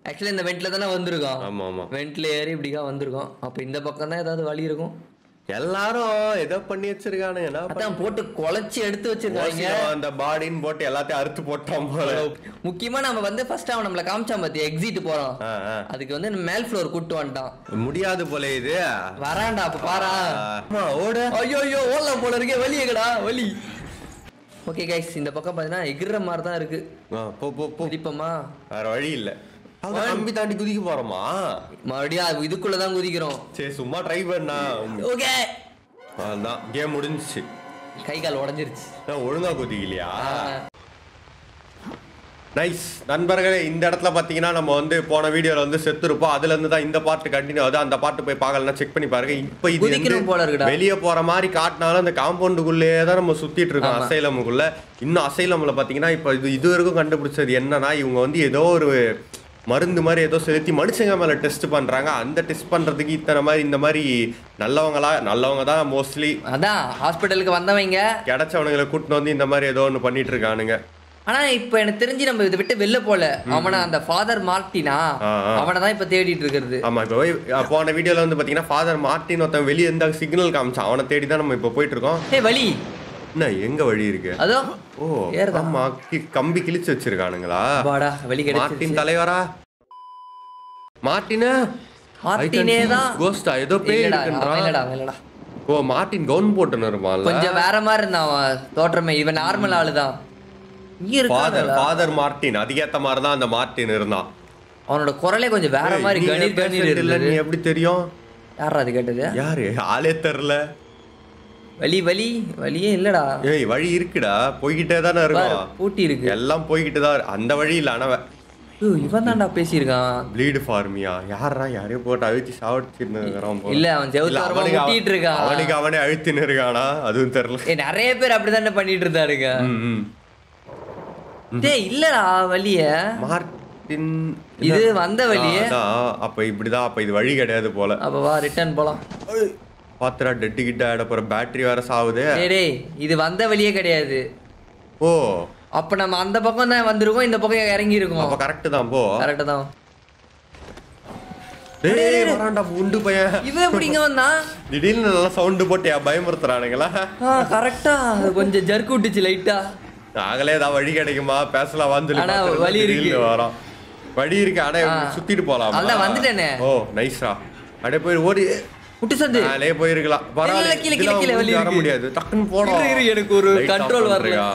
Actually இந்த வெண்ட்ல தானே வந்திருக்கோம் ஆமா ஆமா வெண்ட்ல ஏறி இப்படிக்கா வந்திருக்கோம் அப்ப இந்த பக்கம் தான் ஏதாவது வழி இருக்கும் எல்லாரும் ஏதோ பண்ணி வச்சிருக்கானுங்க என்ன பண்ண- அதான் போட்டு குழச்சி எடுத்து வச்சிருக்காங்க ஓசில அந்த பாடின்னு போட்டு எல்லாத்தையும் அறுத்து போட்டான் போல முக்கியமா நம்ம வந்து ஃபர்ஸ்ட் அவன் நம்மள காமிச்சான் பாத்தி எக்ஸிட் போறோம் ஆ, ஆ. அதுக்கு வந்து மேல் ஃப்ளோர் கூட்டு வந்துட்டான் முடியாது போல இது வரான்டா அப்ப பாரா ஆமா, ஓடு ஐயோ ஐயோ ஓடலாம் போல இருக்கே வலி எங்கடா வலி ஓகே கைஸ் இந்த பக்கம் பார்த்தீங்கன்னா எகிற மாதிரி தான் இருக்கு ஆ, போ போ போ குதிப்போமா வேற வழி இல்ல அங்க கம்பி தாண்டி குதிக்க போறோமா மறுபடியும் அது இதுக்குள்ள தான் குதிக்கிறோம் சரி சும்மா ட்ரை பண்ணா ஓகே அதான் கேம் முடிஞ்சுச்சு கை கால் உடஞ்சிருச்சு நான் ஒழுங்கா குதிக்கலையா நைஸ் நண்பர்களே இந்த இடத்துல பார்த்தீங்கன்னா நம்ம வந்து போன வீடியோல வந்து செத்துருப்போம் அதுல இருந்து தான் இந்த பார்ட் கண்டினியூ ஆகுது அந்த பார்ட் போய் பார்க்கலன்னா செக் பண்ணி பாருங்க இப்போ இது குதிக்கணும் போல இருக்குடா. வந்து வெளியே போற மாதிரி காட்டினாலும் அந்த காம்பவுண்டுக்குள்ளேயே தான் நம்ம சுத்திட்டு இருக்கோம் ஆமா. அசைலமுக்குள்ள இன்னும் அசைலம்ல பார்த்தீங்கன்னா இப்போ இது இது வரைக்கும் கண்டுபிடிச்சது என்னன்னா இவங்க வந்து ஏதோ ஒரு மருந்து மாதிரி ஏதோ செலுத்தி மனுஷங்க மேல டெஸ்ட் பண்றாங்க அந்த டெஸ்ட் பண்றதுக்கு இத்தனை மாதிரி இந்த மாதிரி நல்லவங்களா நல்லவங்க தான் மோஸ்ட்லி அதான் ஹாஸ்பிட்டலுக்கு வந்தவங்க கிடைச்சவனுங்களை கூட்டிட்டு வந்து இந்த மாதிரி ஏதோ ஒன்று பண்ணிட்டு இருக்கானுங்க ஆனா இப்ப எனக்கு தெரிஞ்சு நம்ம இதை விட்டு வெளில போல அவனை அந்த ஃபாதர் மார்ட்டினா ஆ, ஆ. அவனை தான் இப்ப தேடிட்டு இருக்கிறது ஆமா இப்போ போய் அஹ் போன வீடியோல வந்து பாத்தீங்கன்னா ஃபாதர் மார்ட்டின் ஒருத்தன் வெளியே இருந்த சிக்னல் காமிச்சான் அவனை தேடி தான் நம்ம இப்போ போயிட்டு இருக்கோம் ஏய் வலி என்ன எங்க வழி இருக்கு அதோ ஓ ஏறுதா? ஆமா கி- கம்பி கிழிச்சு வச்சிருக்கானுங்களா வாடா வலி கிடைச்சிருச்சு மார்ட்டின் தலைவரா மார்ட்டினா மார்ட்டினே தான் கோஸ்டா ஏதோ பேய் இல்லடா அவன் இருக்குன்றான் இல்லடா அவன் இல்லடா ஓ மார்ட்டின் கவுன் போட்டுன்னு இருப்பான்ல கொஞ்சம் வேற மாதிரி இருந்தான் அவன் தோற்றமே இவன் நார்மல் ஆளுதான் இங்க ஃபாதர் இருக்கான் ஃபாதர் மார்ட்டின் அதுக்கேத்த மாதிரி தான் அந்த மார்ட்டின் இருந்தான் அவனோட குரலே கொஞ்சம் வேற மாதிரி நீ கணீர் கணீர் patient இல்ல, இருந்தது நீ எப்படி தெரியும் யாரா அது கேட்டது யாரு ஆளே தெரில வலி வலி வலியே இல்லடா ஏய் வழி இருக்குடா போய்கிட்டே தானே பாரு, இருக்கும் பூட்டி இருக்கு எல்லாம் போய்கிட்டு தான் இரு- அந்த வழி இல்ல ஆனா ஐயோ, இவன் தான்டா பேசியிருக்கான் ப்ளீடு ஃபார்மியா யாரா யாரையோ போட்டு அழுத்தி சாவடிச்சுன்னு இருக்கிறான் போல. இல்ல அவன் இல்ல, செவுத்து வரமா அவனுக்கு அவ- முட்டிட்டு இருக்கான் அவனுக்கு அவனே அழுத்தின்னு இருக்கானா அதுவும் தெரியல ஏய் நிறைய பேர் அப்படிதானே பண்ணிட்டு இருந்தாருங்க ம், ம். டேய் இல்லடா வலிய மார்ட்டின் இது வந்த வழி ஆ, அதான் அப்ப இப்படிதான் அப்ப இது வழி கிடையாது போல அப்ப வா ரிட்டர்ன் போலாம் பாத்துரா டெட்டு கிட்ட ஆட போற பேட்டரி வேற சாவுதே டேய் டேய் இது வந்த வழியே கிடையாது ஓ அப்ப நம்ம அந்த பக்கம் தான் வந்திருக்கோம் இந்த பக்கம் இறங்கி அப்ப இருக்கோம் கரெக்ட் தான் போ கரெக்ட் தான் டேய், டேய் வரான்டா உண்டு பையன் இவன் எப்படி இங்க வந்தான் திடீர்னு நல்லா சவுண்டு போட்டு ஏன் பயமுறுத்துறானுங்களா ஆ கரெக்டா கொஞ்சம் ஜர்க்கு விட்டுச்சு லைட்டா நாங்களே ஏதாவது வழி கிடைக்குமா பேசலாம் வந்து ஆனா வழி இருக்கு. வரோம் வழி இருக்கு ஆனா சுத்திட்டு போலாம் அதான் வந்துட்டேனே. ஓ நைஸ்ரா அப்படியே போய் ஓடி விட்டு சந்து நாளே போயிருக்கலாம் இல்ல, பரவாயில்ல கீழே, இதெல்லாம் கீழே, ஊந்தி வழி வர இருக்கு. முடியாது டக்குன்னு போடும் இரு, இரு, எனக்கு ஒரு control வரல.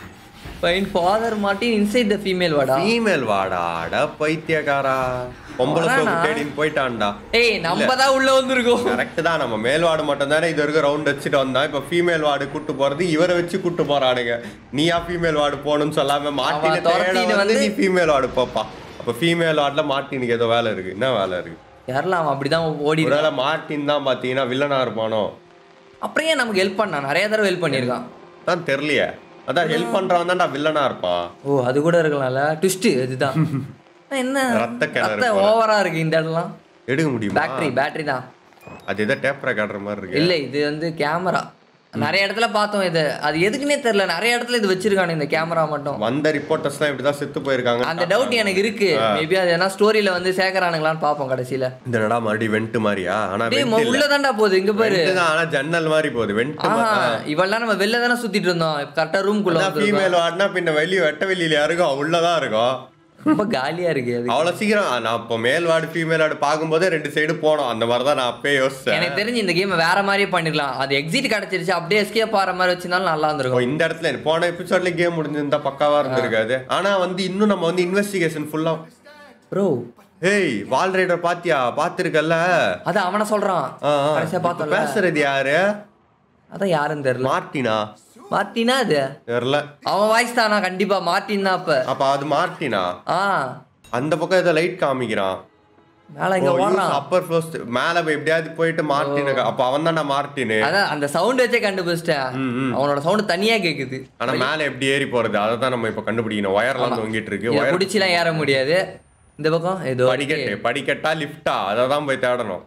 Find Father Martin inside the female ward female ward அட பைத்தியக்காரா பொம்பளை வரானா? சோப்பு தேடின்னு போயிட்டான்டா ஏய் நம்ம தான் உள்ள வந்திருக்கோம் கரெக்ட் தான் நம்ம மேல் வார்டு மட்டும் தானே இது வரைக்கும் ரவுண்ட் வச்சுட்டு வந்தோம் இப்ப ஃபீமேல் வார்டு கூட்டு போறது இவரை வச்சு கூட்டு போறானுங்க நீயா ஃபீமேல் வார்டு போகணும்னு சொல்லாம மாட்டின அவன் துரத்தின்னு தேட வந்து வந்து- நீ ஃபீமேல் வார்டு போப்பா அப்ப ஃபீமேல் வார்டுல மார்ட்டினுக்கு ஏதோ வேலை இருக்கு என்ன வேலை இருக்கு யாரெல்லாம் அவன் அப்படிதான் ஓடி இருக்கான். ஒருவேளை மார்ட்டின் தான் பாத்தீங்கன்னா வில்லனா இருப்பானோ அப்புறம் ஏன் நமக்கு ஹெல்ப் பண்ணான் நிறைய தடவை ஹெல்ப் பண்ணியிருக்கான் தான் தெரியலையே அதான் ஹெல்ப் பண்றவன் தான்டா வில்லனா இருப்பான் ஓ அது கூட இருக்கலாம்ல ட்விஸ்ட் இதுதான் என்ன ரத்த கிணறு ரத்த போல. ஓவரா இருக்கு இந்த இடம்லாம் எடுக்க முடியுமா பேட்டரி பேட்டரி தான் அது ஏதோ டேப் ரெக்கார்டர் மாதிரி இருக்கு இல்ல இது வந்து கேமரா நிறைய இடத்துல பார்த்தோம் இது அது எதுக்குன்னே தெரியல நிறைய இடத்துல இது வச்சிருக்கானு இந்த கேமரா மட்டும் வந்த ரிப்போர்ட்டர்ஸ் தான் இப்படிதான் செத்து போயிருக்காங்க அந்த டவுட் எனக்கு இருக்கு மேபி அது என்ன ஸ்டோரியில வந்து சேர்க்கறானுங்களான்னு பாப்போம் கடைசியில இந்த நடா மறுபடியும் வெண்ட் மாதிரியா ஆனா டேய் vent இல்ல. உள்ளதான்டா போகுது இங்க பாரு vent தான் ஆனா ஜன்னல் மாதிரி போகுது வெண்ட் ஆஹா இவெல்லாம் நம்ம வெளில தானே சுத்திட்டு இருந்தோம் கரெக்டா ரூம்குள்ள வந்து ஃபீமேல் வார்டுனா பின்ன வெளிய வெட்ட வெளியில இருக்கும் உள்ளதான் இருக்கும் ரொம்ப காலியா இருக்கு அது அவ்வளவு சீக்கிரம் நான் இப்போ மேல் வார்டு ஃபீமேல் வார்டு பார்க்கும்போதே ரெண்டு சைடு போனோம் அந்த மாதிரி தான் நான் அப்பயே யோசிச்சேன் எனக்கு தெரிஞ்சு இந்த கேம் வேற மாதிரியே பண்ணிருக்கலாம் அது எக்ஸிட் கிடைச்சிருச்சு அப்படியே எஸ்கேப் ஆற மாதிரி வச்சிருந்தாலும் நல்லா இப்போ இருந்திருக்கும் இந்த இடத்துல போன எபிசோட்ல கேம் முடிஞ்சிருந்தா பக்காவா இருந்திருக்காது ஆனா வந்து இன்னும் நம்ம வந்து இன்வெஸ்டிகேஷன் ஃபுல்லா ப்ரோ ஏய் வால் ரைடர் பாத்தியா பாத்திருக்கல்ல அது அவனை சொல்றான் ஆ, ஆ. கடைசியா இப்ப பார்த்தோம்ல பேசுறது யாரு அதான் யாருன்னு தெரியல மார்ட்டினா மார்ட்டினா அது தெரியல அவன் வாய்ஸ் தானா கண்டிப்பா மார்ட்டின் தான் அப்ப அப்ப அது மார்ட்டினா ஆ அந்த பக்கம் ஏதோ லைட் காமிக்கிறான் மேல இங்க ஓடுறான் அப்பர் ஃபர்ஸ்ட் மேல போய் எப்படியாவது போயிட்டு மார்ட்டினுக்கு அப்ப அவன் தான்டா மார்ட்டினு அதான் அந்த சவுண்ட் வச்சே கண்டுபிடிச்சிட்டேன் அவனோட சவுண்ட் தனியா கேக்குது ஆனா மேல எப்படி ஏறி போறது அதை தான் நம்ம இப்ப கண்டுபிடிக்கணும் ஒயர்லாம் தொங்கிட்டு இருக்கு இதை ஒயர் பிடிச்சிலாம் ஏற முடியாது இந்த பக்கம் ஏதோ படிக்கட்டு படிக்கட்டா லிஃப்டா அதை தான் போய் தேடணும்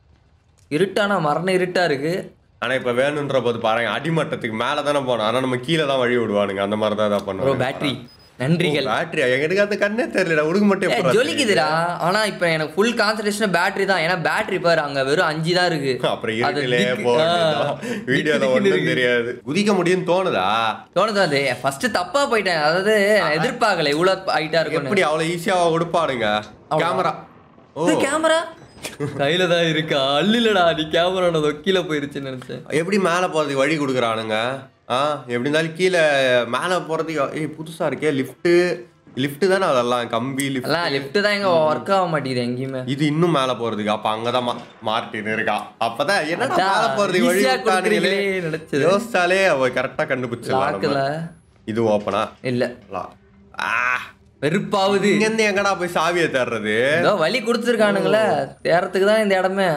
இருட்டானா மரண இருட்டா இருக்கு ஆனா இப்ப வேணுன்ற போது பாருங்க அடிமட்டத்துக்கு மேல தானே போனோம் ஆனா நம்ம கீழே தான் வழி விடுவானுங்க அந்த மாதிரி தான் ஏதாவது ப்ரோ பண்ணுவோம் பேட்டரி நன்றிகள் பேட்டரியா எனக்கு அந்த கண்ணே தெரியல உனக்கு மட்டும் ஏ, எப்படிடா ஜொலிக்குதுடா ஆனா இப்ப எனக்கு ஃபுல் கான்சன்ட்ரேஷன் பேட்டரி தான் ஏன்னா பேட்டரி பாரு அங்க வெறும் அஞ்சு தான் இருக்கு தெரியுது? அப்புறம் அது இருட்டிலே திக்கு- போக ஆ, வீடியோல திக்கு ஒண்ணும் திக்குன்னு தெரியாது குதிக்க முடியும்னு தோணுதா தோணுது அது ஃபர்ஸ்ட் தப்பா போயிட்டேன் அதாவது நான் எதிர்பார்க்கல இவ்வளவு ஹைட்டா இருக்கும் எப்படி அவ்வளவு ஈஸியா கொடுப்பானுங்க கேமரா ஓ கேமரா கையில தான் இருக்கா அள்ளிலடா நீ கேமரா கீழே போயிருச்சுன்னு நினைச்சேன் எப்படி மேல போறதுக்கு வழி கொடுக்குறானுங்க ஆ எப்படி இருந்தாலும் கீழே மேல போறதுக்கு ஏய் புதுசா இருக்கே லிஃப்ட் லிஃப்ட் தானே அதெல்லாம் கம்பி லிஃப்ட் எல்லாம் லெஃப்ட் தான் எங்க ஒர்க் ஆக மாட்டேங்குது எங்கேயுமே இது இன்னும் மேல போறதுக்கு அப்ப அங்கதான் மா- மார்ட்டின் இருக்கா அப்பதான் என்னடா அதான், மேல போறதுக்கு வழி easy ஆ விட்டானுங்களே. கொடுக்குறீங்களே நினைச்சது. யோசிச்சாலே அவ கரெக்டா கண்டுபிடிச்சிடலாம் லாக்குல நம்ம. இது ஓப்பனா இல்ல வெறுப்பாவுது இங்க இருந்து எங்கடா போய் சாவியை தேடுறது ஏதோ வழி கொடுத்துருக்கானுங்களே தேரத்துக்கு தான் இந்த இடமே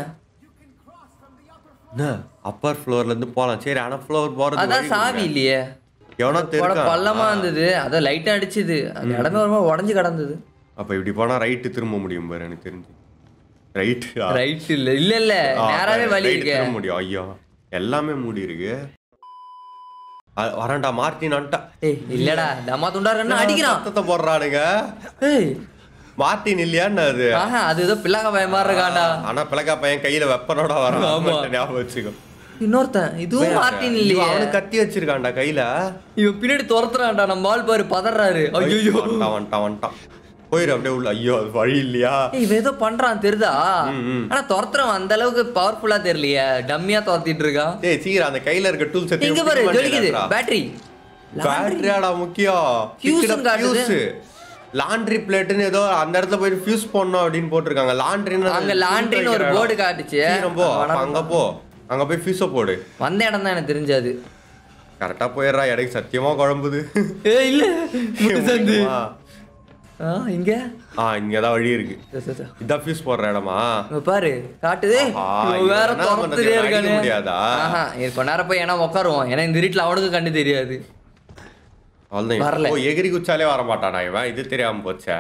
அப்பர் ஃப்ளோர்ல இருந்து போலாம் சரி ஆனா ஃப்ளோர் போறது அதான் வழி சாவி இல்லையே எவனோ போட தெரியும் பள்ளமா இருந்தது அதான் லைட்டா அடிச்சுது அந்த இடமே ரொம்ப உடஞ்சு கிடந்தது அப்ப இப்படி போனா ரைட்டு திரும்ப முடியும் பாரு எனக்கு தெரிஞ்சு ரைட் ரைட் இல்ல இல்ல இல்ல நேராவே வழி இருக்கு திரும்ப முடியும் ஐயோ எல்லாமே மூடி இருக்கு அ- வரேன்டா மார்ட்டின் வந்துட்டா ஏய் இல்லடா தம்மா துண்டாரு என்ன அடிக்கிறான் சத்தத்தை போடுறானுங்க ஏய் மார்ட்டின் இல்லையான்னு அது ஆஹா அது ஏதோ பிள்ளாக பயமா இருக்காண்டா ஆனா பிளக்கா பையன் கையில வெப்பனோட வரான் ஆமா. மட்டும் ஞாபகம் வச்சுக்கோ இன்னொருத்தன் இதுவும் மார்டின் இவன் இல்லையே அவனுக்கு கத்தி வச்சிருக்கான்டா கையில இவன் பின்னாடி துரத்துறான்டா நம்ம ஆள் பாரு பதறாரு ஐயோ வந்துட்டான் வந்துட்டான் வந்துட்டான் போயிரு அப்படியே உள்ள ஐயோ அது வழி இல்லையா ஏய், இவன் ஏதோ பண்றான் தெரியுதா ம், ம். ஆனா துரத்துறவன் அந்த அளவுக்கு பவர்ஃபுல்லா தெரியலையே டம்மியா துரத்திட்டு இருக்கான் ஏய் சீக்கிரம் அந்த கையில இருக்க டூல்ஸ் இங்க பாரு ஜொலிக்குது பேட்டரி பேட்டரியாடா முக்கியம் Fuse ம் காட்டுது. ஃபியூஸ் லாண்ட்ரி பிளேட்னு ஏதோ அந்த இடத்துல போயிட்டு ஃபியூஸ் பண்ணணும் அப்படின்னு போட்டிருக்காங்க லாண்ட்ரின்னு அங்க லாண்ட்ரின்னு ஒரு போர்டு காட்டுச்சு சீக்கிரம் போ அப்ப அங்க போ அங்க போய் ஃபியூஸ போடு வந்த இடம் தான் எனக்கு தெரிஞ்சது கரெக்டா போயிடுறா எனக்கு சத்தியமா குழம்புது ஏ இல்ல முட்டுசந்து ஆ. ஆ இங்க ஆ இங்கதான் வழி இருக்கு சரி, சரி, சரி. இதான் ஃபியூஸ் போடுற இடமா இங்க பாரு காட்டுது ஆஹா, இவன் இவன் வேற என்ன துரத்துட்டே பண்றது? இருக்கானே அடிக்க முடியாதா? ஆஹா இது கொஞ்ச நேரம் போய் ஏன்னா உட்காருவோம் ஏன்னா இந்த வீட்டுல அவனுக்கு கண்டு தெரியாது அவ்வளவுதான் வரல. ஓ எகிரி குச்சாலே வர மாட்டானா இவன் இது தெரியாம போச்சே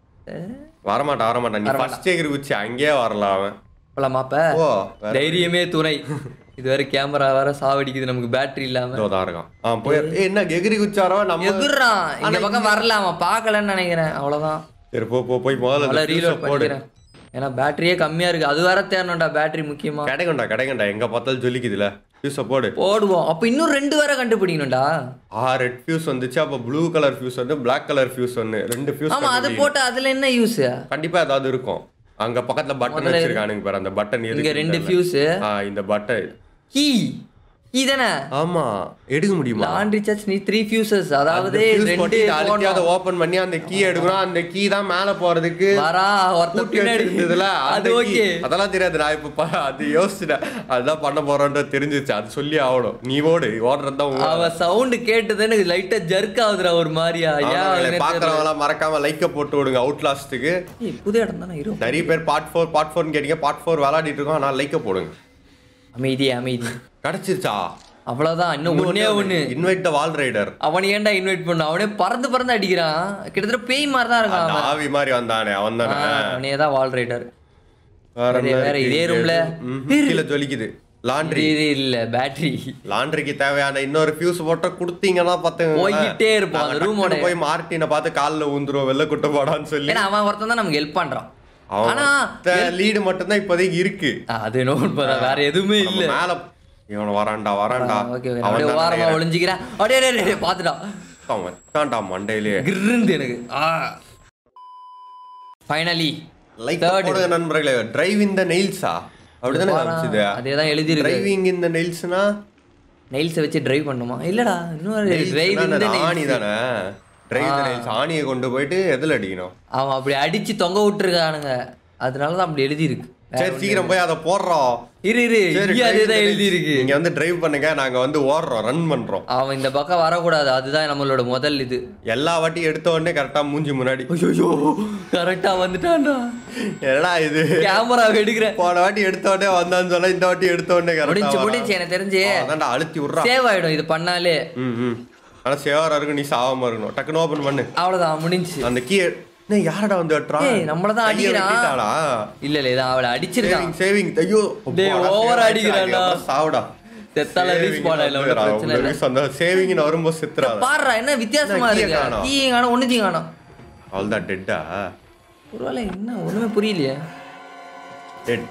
வரமாட்டான் வரமாட்டான் நீ ஃபர்ஸ்ட் எகிரி குச்சி அங்கேயே வரலாம் அவன் போலாமாப்ப ஓ வேற தைரியமே துணை இது வேற கேமரா வேற சாவடிக்குது நமக்கு பேட்டரி இல்லாம இதோ தான் இருக்கான் ஆ போய் ஏய், என்ன எகிரி குச்சாரோ நம்ம எகுறான் இந்த பக்கம் வரல அவன் பார்க்கலன்னு நினைக்கிறேன் அவ்வளவுதான் சரி போ போ போய் முதல்ல நல்லா அந்த fuse-அ ரீலோட் போடு பண்ணிக்கிறேன் ஏன்னா பேட்டரியே கம்மியா இருக்கு அது வேற தேரணும்டா பேட்டரி முக்கியமா கிடைக்கும்டா கிடைக்கும்டா எங்க பார்த்தாலும் ஜொலிக்குதுல ஃபியூஸ போடு போடுவோம் அப்ப இன்னும் ரெண்டு வேற கண்டுபிடிக்கணும்டா ஆ ரெட் ஃபியூஸ் வந்துச்சு அப்ப ப்ளூ கலர் ஃபியூஸ் வந்து பிளாக் கலர் ஃபியூஸ் ஒன்னு ரெண்டு ஃபியூஸ் ஆமா அது போட்டு அதுல என்ன யூஸ் கண்டிப்பா ஏதாவது இருக்கும் அங்க பக்கத்துல பட்டன் வச்சிருக்கானுங்க பாரு அந்த பட்டன் இங்க எதுக்கு ரெண்டு ஃபியூஸ் ஆ இந்த பட்டன் கீ கீ தானே ஆமா எடுக்க முடியுமா லாண்ட்ரி சார்ஜ் நீ த்ரீ ஃபியூசஸ் அதாவது ரெண்டு அழுத்தி அதை ஓபன் பண்ணி அந்த கீ எடுக்கணும் அந்த கீ தான் மேல போறதுக்கு வரா ஒருத்த பூட்டி பின்னாடி வச்சிருந்ததுல அது அந்த key. ஓகே அதெல்லாம் தெரியாது நான் இப்ப ப- அது யோசிச்சிட்டேன் அதுதான் பண்ண போறோன்றது தெரிஞ்சிச்சு அது சொல்லி ஆகணும் நீ ஓடு ஓடுறது தான் உங்க அவ சவுண்ட் கேட்டதுன்னு லைட்டா ஜர்க் ஆகுதுடா ஒரு மாதிரியா ஏன் ஆகுதுன்னே தெரியல. பாக்குறவங்க எல்லாம் மறக்காம லைக்க போட்டு விடுங்க அவுட் லாஸ்ட்டுக்கு ஏய், புது இடம் தானே இரு நிறைய பேர் பார்ட் ஃபோர் பார்ட் ஃபோர்னு கேட்டீங்க பார்ட் ஃபோர் விளையாடிட்டு இருக்கோம் ஆனால் லைக்க போடுங்க அமைதி அமைதி கிடைச்சிருச்சா அவ்வளவுதான் இன்னும் ஒண்ணே ஒண்ணு இன்வைட் த வால் ரைடர் அவனை ஏன்டா இன்வைட் பண்ண அவனே பறந்து பறந்து அடிக்கிறான் கிட்டத்தட்ட பேய் மாதிரி தான் இருக்கான் அந்த அவன் ஆவி மாதிரி வந்தானே அவன் தானே அவனே தான் வால் ரைடர் வேற வேற- என்ன வேற இருக்கு? இதே roomல? ம், கீழே ஜொலிக்குது லாண்ட்ரி இது இல்ல பேட்டரி லாண்ட்ரிக்கு தேவையான இன்னொரு ஃபியூஸ் போட்டு கொடுத்தீங்கன்னா பாத்துங்க போய்கிட்டே இருப்பான் அந்த ரூமோட போய் மார்ட்டினை பார்த்து காலில் ஊந்துரும் வெள்ள குட்ட போடான்னு சொல்லி ஏன்னா அவன் ஒருத்தன் தான் நமக்கு ஹெல்ப் பண்றான் ஆனா அவன் லீடு மட்டும்தான் இப்போதைக்கு இருக்கு அது நோட் பண்ண வேற எதுவுமே இல்ல நம்ம மேல இவன் வரான்டா வரான்டா ஓகே அவன் அப்படியே தான் ஓரமா நினைக்கிறேன். ஒளிஞ்சிக்கிறேன் அப்படியே டேய், டேய், டேய், பாத்துடா அவன் வச்சான்டா மண்டையிலே கிருந்து எனக்கு ஆ ஃபைனலி லைக் Third. போடுங்க நண்பர்களே டிரைவ் இன் த நெயில்ஸா அப்படிதானே காமிச்சது அதே தான் எழுதி இருக்கு டிரைவிங் இன் த நெயில்ஸ்னா நெயில்ஸை வச்சு டிரைவ் பண்ணுமா இல்லடா இன்னொரு டிரைவ் ஆணி தானே டிரைவ் த நெயில்ஸ் ஆணியை கொண்டு போயிட்டு எதுல அடிக்கணும் அவன் அப்படி அடிச்சு தொங்க விட்டுருக்கானுங்க அதனால தான் அப்படி எழுதி இருக்கு சரி சீக்கிரம் போய் அதை போடுறோம் இரு இரு சரி இங்கே drive அதே the தான் nails. எழுதி இருக்கு நீங்க வந்து டிரைவ் பண்ணுங்க நாங்க வந்து ஓடுறோம் ரன் பண்றோம் அவன் இந்த பக்கம் வரக்கூடாது அதுதான் நம்மளோட முதல் இது எல்லா வாட்டியும் எடுத்த உடனே கரெக்டா மூஞ்சி முன்னாடி ஐயோ கரெக்டா வந்துட்டான்டா என்னடா இது கேமரா எடுக்கிறேன் போன வாட்டி எடுத்த உடனே வந்தான்னு சொல்ல இந்த வாட்டி எடுத்த உடனே முடிஞ்சு கரெக்டா முடிஞ்சு எனக்கு தெரிஞ்சு அதான்டா அழுத்தி விட்றா சேவ் ஆயிடும் இது பண்ணாலே ம் ம் ஆனா சேவரா இருக்கும் நீ சாவாம இருக்கணும் டக்குன்னு ஓபன் பண்ணு அவ்வளவுதான் முடிஞ்சு அந்த கீ என்ன யாரடா வந்து வெட்டுறான் ஏய், நம்மளதான் கையை அடிக்கிறான். வெட்டிட்டாளா? இல்ல இல்ல இதான் அவளை அடிச்சிருக்கான் சேவிங் சேவிங் ஐயோ டேய், அப்பா, over save அடிக்கிறான்டா. ஆயிடுச்சு. அப்புறம் சாவுடா செத்தால ரீஸ்பான் ஆயில ஒன்றும் பிரச்சனை இல்லை சந்தோஷம் சேவிங்னு வரும்போது செத்துறாத பாடுறா என்ன வித்தியாசமா என்ன கீயை இருக்கு காணோம்? கீ காணும் ஒண்ணுத்தையும் காணும் அவ்வளோதான் டெட்டா ஒருவேளை என்ன ஒண்ணுமே புரியலையே டெட்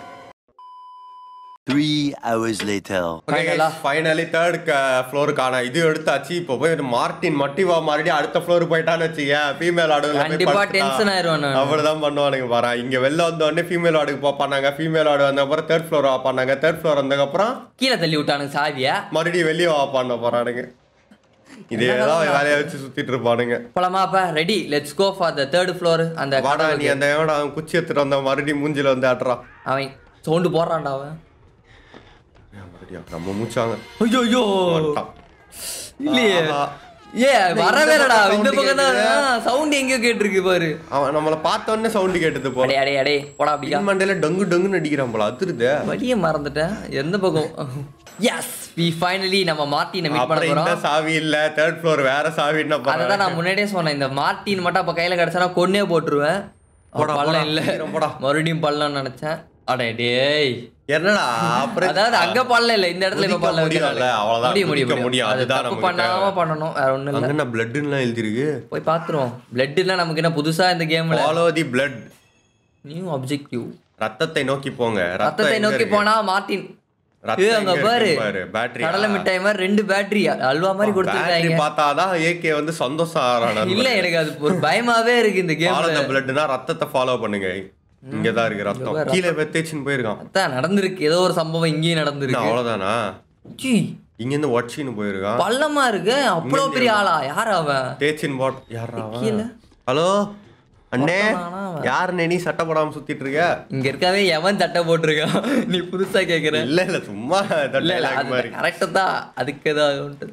Three hours later. Finally-ஆ? ஃபைனலி தேர்ட் ஃப்ளோருக்கான இது எடுத்தாச்சு இப்போ போய் மார்டின் மட்டிவா மறுபடியும் அடுத்த ஃப்ளோர் போயிட்டான்னு வச்சுக்க ஃபீமேல் ஆடுல கண்டிப்பா tension ஆயிருவேன் நானு. அப்படிதான் பண்ணுவானுங்க பாரு இங்க வெளில வந்த உடனே ஃபீமேல் ஆடுக்கு போப்பானாங்க ஃபீமேல் ஆடு வந்த அப்புறம் தேர்ட் ஃப்ளோர் வாப்பானாங்க தேர்ட் ஃப்ளோர் வந்ததுக்கப்புறம் கீழே தள்ளி விட்டானுங்க சாவியா மறுபடியும் வெளியே வாப்பான போறானுங்க இதே தான் வேலையை வச்சு சுத்திட்டு இருப்பானுங்க போலாமா அப்ப ready let's go for the third floor அந்த வாடா கதவுக்கு. நீ அந்த எவன்டா அவன் குச்சி எடுத்துட்டு வந்த மறுபடியும் மூஞ்சில வந்து ஆட்டுறான் அவன் சவுண்டு போடுறான்டா அவன் மறுபடியும் நம்ம மூச்சாங்க ஐயோ ஐயோ வந்துட்டான். இல்லையே ஆஹா. ஏ இந்த வரவேலடா பக்கம் இந்த sound பக்கம் கேக்குது. தான் சவுண்ட் எங்கேயோ கேட்டிருக்கு பாரு அவன் நம்மள பார்த்த உடனே சவுண்ட் கேட்டது போல அடே அடே அடே போடா அப்படியா மண்டையில டங்கு டங்குன்னு அடிக்கிறான் போல அதிருதே வழிய மறந்துட்டேன் எந்த பக்கம் எஸ் வி ஃபைனலி நம்ம மார்ட்டினை மீட் பண்ண அப்புறம் இந்த போறோம் சாவி இல்ல தேர்ட் ஃப்ளோர் வேற சாவி என்ன அதை தான் நான் முன்னாடியே சொன்னேன் இந்த மார்ட்டின் மட்டும் அப்ப கையில கிடைச்சா கொன்னே போட்டுருவேன் அவன் போடா, பள்ளம் போடா, இல்ல சீக்கிரம் போடா. மறுபடியும் பள்ளம்னு நினைச்சேன் அடே டேய் என்னடா அப்புறம் அதாவது அங்க பள்ளம் இல்ல இந்த இடத்துல இப்ப குதிக்க பள்ளம் முடியும்ல, வைக்கிறாங்க. அவ்வளவுதான், முடியும் முடியும் குதிக்க முடியும் முடியும், அது அதுதான் தப்பு நமக்கு பண்ணாம தேவை. பண்ணணும் வேற ஒண்ணும் இல்ல அங்க என்ன பிளட்லாம் எழுதிருக்கு போய் பாத்துருவோம் பிளட்னா நமக்கு என்ன புதுசா இந்த கேம்ல follow the blood new objective ரத்தத்தை நோக்கி போங்க ரத்தத்தை எங்க நோக்கி இருக்கு? போனா மார்ட்டின் ரத்தம் ஏய், அங்க எங்க பாரு இருக்கு பாரு பேட்டரி கடலை மிட்டாய் மாதிரி ரெண்டு பேட்டரி அல்வா மாதிரி பேட்டரி கொடுத்துருக்காங்க பார்த்தாதான் ஏகே வந்து சந்தோஷம் ஆறான இல்ல எனக்கு அது ஒரு பயமாவே இருக்கு இந்த ஃபாலோ கேம்ல த பிளட்னா ரத்தத்தை ஃபாலோ பண்ணுங்க இங்கதான் இருக்கு ரத்தம் பாரு, கீழே வெத்தேச்சின்னு போயிருக்கான் அதான் நடந்திருக்கு ஏதோ ஒரு சம்பவம் இங்கேயும் என்ன நடந்திருக்கு அவ்வளவுதானா சீ, இங்க இருந்து ஒட்சின்னு போயிருக்கான் பள்ளமா இருக்கு அவ்வளவு பெரிய ஆளா யார் அவன் தேச்சின் பாட் யாரா கீழே. ஹலோ அண்ணே ஒருத்தனானா அவன்? யாருண்ணே நீ சட்டை போடாம சுத்திட்டு இருக்க இங்க இருக்கவே எவன் சட்டை போட்டிருக்கான் நீ புதுசா கேக்குற இல்ல இல்ல சும்மா இல்ல இல்ல dialogue அது மாதிரி கரெக்ட் தான் அதுக்கு ஏதாவது உண்டு.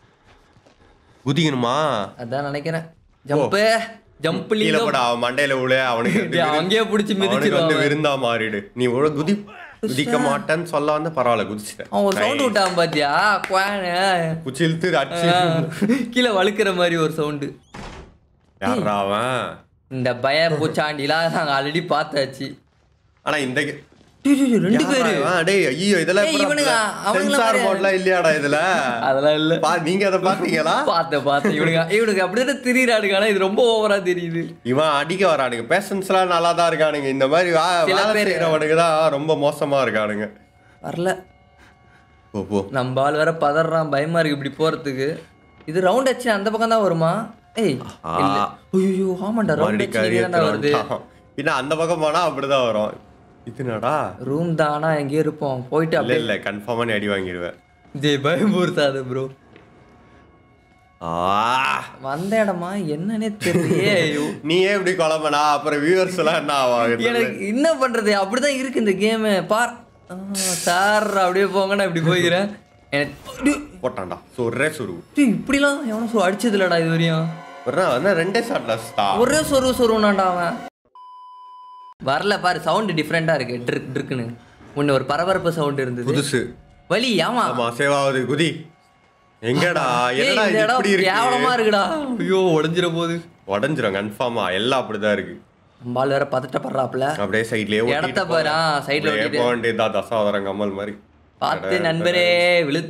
குதிக்கணுமா அதான் நினைக்கிறேன் ஜம்ப் ஜம்ப் கீழே போட அவன் மண்டையில விழு அவனுக்கு வந்து டேய், விரு- அங்கேயே புடிச்சு அவனுக்கு வந்து மிதிச்சிருவான் விருந்தா மாறிடு நீ ஒரு குதி குதிக்க மாட்டேன்னு சொல்ல வந்து பரவாயில்ல குதிச்சிட்டேன் அவன் ஒரு சவுண்ட் விட்டான் பாத்தியா குவானு குச்சி இழுத்து அடிச்சு கீழே வழுக்கிற மாதிரி ஒரு சவுண்டு யாரா அவன் இந்த பய பூச்சாண்டிலாம் நாங்க ஆல்ரெடி பார்த்தாச்சு ஆனா இந்த கே- டேய், டேய், டேய், ரெண்டு யாரா பேரு இவன்? டேய் ஐயோ இதெல்லாம் டேய், இவனுங்க, அவனுங்கள சென்சார் மாதிரி- போர்ட்லாம் இல்லையாடா இதுல அதெல்லாம் இல்ல பா நீங்க அதை பாத்தீங்களா பார்த்தேன் பார்த்தேன் இவனுங்க இவனுக்கு அப்படிதான் திரியிறானுங்க ஆனா இது ரொம்ப ஓவரா தெரியுது இவன் அடிக்க வரானுங்க பேஷன்ஸ் எல்லாம் நல்லா தான் இருக்கானுங்க இந்த மாதிரி வா- சில வேலை பேர் செய்யறவனுக்கு தான் ரொம்ப மோசமா இருக்கானுங்க வரல போ போ நம்ம ஆள் வேற பதறான் பயமா இருக்கு இப்படி போறதுக்கு இது ரவுண்ட் அச்சு அந்த பக்கம் தான் வருமா ஏய் இல்ல ஐயோ ஆமாண்டா ரவுண்ட் மறுபடி அச்சு தான்டா வருது பின்ன அந்த பக்கம் போனா அப்படிதான் வரும் இதுனடா ரூம் தானா எங்கேயோ இருப்போம் போயிட்டு இல்ல அப்படியே இல்ல கன்ஃபார்மா நீ அடி வாங்கிடுவேன் ஜே பயமுறுத்தாது ப்ரோ ஆ வந்த இடமா என்னன்னே தெரியலையே ஐயோ நீயே இப்படி குழம்புனா அப்புறம் வியூவர்ஸ் எல்லாம் என்ன ஆவாங்க எனக்கு என்ன பண்றது அப்படிதான் இருக்கு இந்த கேமு பார் சார் அப்படியே போங்க நான் இப்படி போய்க்கிறேன் எனக்கு டேய், போட்டான்டா சொரே சுரு டேய், இப்படிலாம் எவனும் சொ அடிச்சது இல்லடா இது வரையும் என்ன ரெண்டே ஷாட்லஸ்டா ஒரே சொருவு சொருவுனாண்டா அவன் வரல பாரு சவுண்ட் டிஃப்ரெண்டா இருக்கு ட்ரிக் ட்ரிக்குன்னு முன்ன ஒரு பரபரப்பு சவுண்ட் இருந்தது புதுசு வலி ஆமா ஆமா சேவாவது குதி எங்கடா ஏய், என்னடா இந்த இது இடம் இப்படி கேவலமா இருக்கு இருக்குடா ஐயோ உடஞ்சிர போகுது உடஞ்சிரும் கன்ஃபார்மா எல்லாம் அப்படிதான் இருக்கு பால் வேற பதட்டப்படுறாப்புல அப்படியே சைட்லயே இடத்த பாரு, ஆ, side ல ஓட்டிட்டு. போக வேண்டியதா தசாவதரம் கம்மல் மாதிரி பார்த்து நண்பரே விழு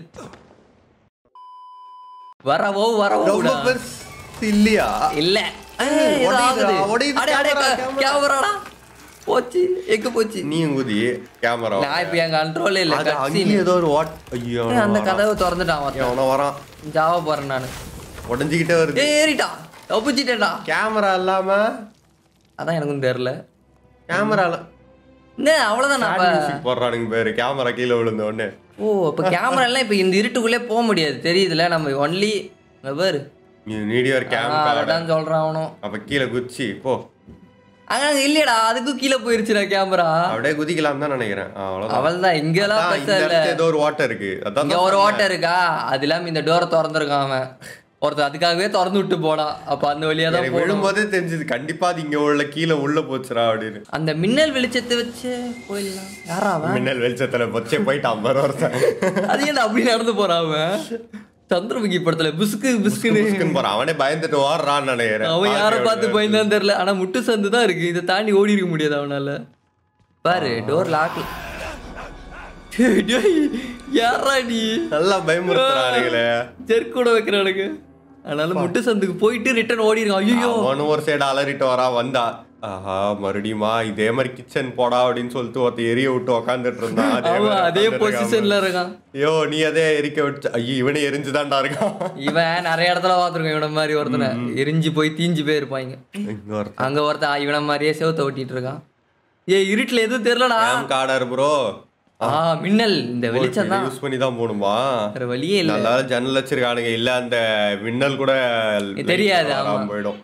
வரவோ வரவோ ரொம்ப கூடா. பெருசு இல்லையா இல்ல ஏய், ஏதோ உடையுதுடா, ஆகுது. உடையுது அடே, அடே, camera, க- camera. கேமராடா போச்சு எங்க போச்சு நீயும் குதி கேமரா நான் இப்ப என் கண்ட்ரோல் இல்ல அது cutscene. அங்கேயே ஏதோ ஒரு வாட் ஐயோ ஏய், அந்த கதவை திறந்துட்டான் ஒருத்தன். அவன வரான் ஜாவா போறேன் நானு உடஞ்சிக்கிட்டே வருது ஏய் ஏறிட்டான் தப்பிச்சிட்டேன்டா கேமரா இல்லாம அதான் எனக்கும் தெரியல கேமரால என்ன அவ்வளவுதான் நம்ம மியூசிக் போடுறானுங்க பேரு கேமரா கீழே விழுந்த உடனே ஓ இப்ப கேமரா எல்லாம் இப்ப இந்த இருட்டுக்குள்ளே போக முடியாது தெரியுதுல நம்ம ஒன்லி பாரு நீ நீடியர் கேம் கார்டு அதான் சொல்றான் அவனும் அப்ப கீழே குச்சி போ அங்க அங்க இல்லையடா அதுக்கும் கீழே போயிருச்சுடா கேமரா அப்படியே குதிக்கலாம் தான் நினைக்கிறேன் ஆ, அவ்வளவுதான் அவள்தான் இங்கெல்லாம் அதான், பிரச்சனை இந்த இல்ல இடத்துல ஏதோ ஒரு வாட்டர் இருக்கு அதான் இங்க ஒரு ஓட்டை இருக்கா அது இல்லாம இந்த டோரை திறந்துருக்கான் அவன் ஒருத்தர் அதுக்காகவே திறந்து விட்டு போனான் அப்ப அந்த வழியா தான் எனக்கு போகணும் விழும்போதே தெரிஞ்சது கண்டிப்பா அது இங்க உள்ள கீழே உள்ள போச்சுடா அப்படின்னு அந்த மின்னல் வெளிச்சத்தை வச்சு போயிடலாம் யாரா அவன் மின்னல் வெளிச்சத்துல பச்சை போயிட்டு ஐம்பது வருஷம் அது ஏன் அப்படி நடந்து போறான் அவன் சந்திரமுகி படத்துல பிஸ்கு பிஸ்குன்னு புஸ்குன்னு போறான் அவனே பயந்துட்டு ஓடுறான்னு நினைக்கிறேன் அவன் யாரை பார்த்து பயந்தான்னு தெரியல ஆனா முட்டு சந்து தான் இருக்கு இதை தாண்டி ஓடி இருக்க முடியாது அவனால பாரு டோர் லாக் டேய், டேய், யார்ரா நீ நல்லா பயமுறுத்துறானுங்களே ஜெர்க் கூட வைக்கிறானுங்க அதனால முட்டு சந்துக்கு போயிட்டு ரிட்டர்ன் ஓடிருக்கான் ஐயோ அவனும் ஒரு சைடு அலறிட்டு வரா வந்தா ஆஹா மறுபடியுமா இதே மாதிரி கிச்சன் போடா அப்படின்னு சொல்லிட்டு ஒருத்த எரிய விட்டு உக்காந்துட்டு இருந்தான் அதே அவன் மாதிரி அதே உக்காந்துட்டு இருக்கான் பொசிஷன்ல இருக்கான் ஐயோ நீ அதே எரிக்க விட்டு ஐயோ இவனே எரிஞ்சுதான்டா இருக்கான் இவன் நிறைய இடத்துல பார்த்துருக்கோம் இவன மாதிரி ஒருத்தனை எரிஞ்சு போய் தீஞ்சு போயிருப்பாங்க இங்க ஒருத்தன் அங்க ஒருத்தன் இவன மாதிரியே செவத்த ஓட்டிட்டு இருக்கான் ஏ இருட்டுல எதுவும் தெரியலடா கேம் கார்டர் ப்ரோ ஆ மின்னல் இந்த வெளிச்சம் தான் யூஸ் பண்ணி தான் போகணுமா வேற வழியே இல்ல நல்லா ஜன்னல் வச்சிருக்கானுங்க இல்ல அந்த மின்னல் கூட தெரியாது, light வராம ஆமா. போயிடும்